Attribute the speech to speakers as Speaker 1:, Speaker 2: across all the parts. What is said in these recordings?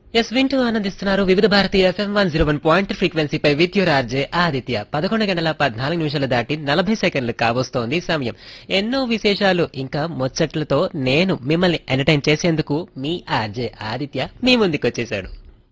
Speaker 1: yes వింటూ ఆనందిస్తున్నారు వివిధ భారతీయ FM one zero one point ఫ్రీక్వెన్సీపై విద్యుత్ ఆర్జే ఆదిత్య పదకొండు గంటల పద్నాలుగు నిమిషాలు దాటి నలభై సెకండ్లు కావస్తోంది సమయం ఎన్నో విశేషాలు ఇంకా ముచ్చట్లతో నేను మిమ్మల్ని ఎంటర్టైన్ చేసేందుకు మీ ఆర్జే ఆదిత్య మీ ముందుకు వచ్చేసాడు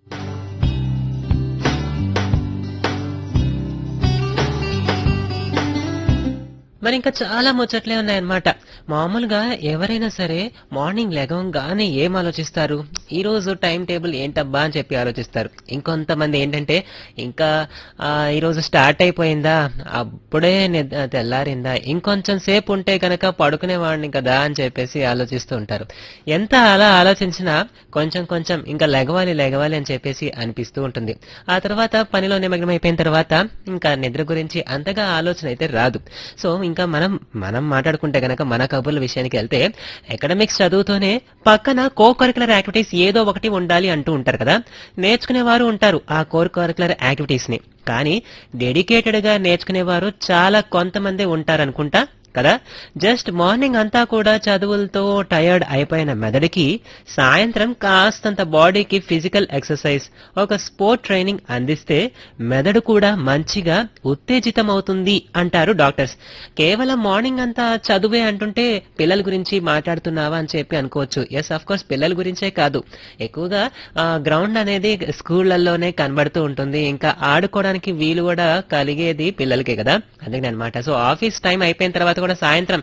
Speaker 1: మరి ఇంకా చాలా ముచ్చట్లే ఉన్నాయన్నమాట మామూలుగా ఎవరైనా సరే మార్నింగ్ లెగవంగానే ఏం ఆలోచిస్తారు ఈ రోజు టైం టేబుల్ ఏంటబ్బా అని చెప్పి ఆలోచిస్తారు ఇంకొంతమంది ఏంటంటే ఇంకా ఆ, ఈ రోజు స్టార్ట్ అయిపోయిందా అప్పుడే నిద్ర తెల్లారిందా ఇంకొంచెం సేపు ఉంటే కనుక పడుకునేవాడిని కదా అని చెప్పేసి ఆలోచిస్తూ ఉంటారు ఎంత అలా ఆలోచించినా కొంచెం కొంచెం ఇంకా లెగవాలి లెగవాలి అని చెప్పేసి అనిపిస్తూ ఉంటుంది ఆ తర్వాత పనిలో నిమగ్నం అయిపోయిన తర్వాత ఇంకా నిద్ర గురించి అంతగా ఆలోచన అయితే రాదు సో ఇంకా మనం మనం మాట్లాడుకుంటే గనక మన కబుర్ల విషయానికి వెళ్తే ఎకడమిక్స్ చదువుతూనే పక్కన కో కరికులర్ యాక్టివిటీస్ ఏదో ఒకటి ఉండాలి అంటూ ఉంటారు కదా నేర్చుకునేవారు ఉంటారు ఆ కోర్ కరికులర్ యాక్టివిటీస్ ని కానీ డెడికేటెడ్ గా నేర్చుకునేవారు చాలా కొంతమంది ఉంటారనుకుంటా కదా జస్ట్ మార్నింగ్ అంతా కూడా చదువులతో టయర్డ్ అయిపోయిన మెదడుకి సాయంత్రం కాస్తంత బాడీకి ఫిజికల్ ఎక్సర్సైజ్ ఒక స్పోర్ట్ ట్రైనింగ్ అందిస్తే మెదడు కూడా మంచిగా ఉత్తేజితం అవుతుంది అంటారు డాక్టర్స్ కేవలం మార్నింగ్ అంతా చదువే అంటుంటే పిల్లల గురించి మాట్లాడుతున్నావా అని చెప్పి అనుకోవచ్చు ఎస్ అఫ్ కోర్స్ పిల్లల గురించే కాదు ఎక్కువగా గ్రౌండ్ అనేది స్కూళ్లలోనే కనబడుతూ ఉంటుంది ఇంకా ఆడుకోవడానికి వీలు కూడా కలిగేది పిల్లలకే కదా అందుకని అనమాట సో ఆఫీస్ టైం అయిపోయిన తర్వాత కూడా సాయంత్రం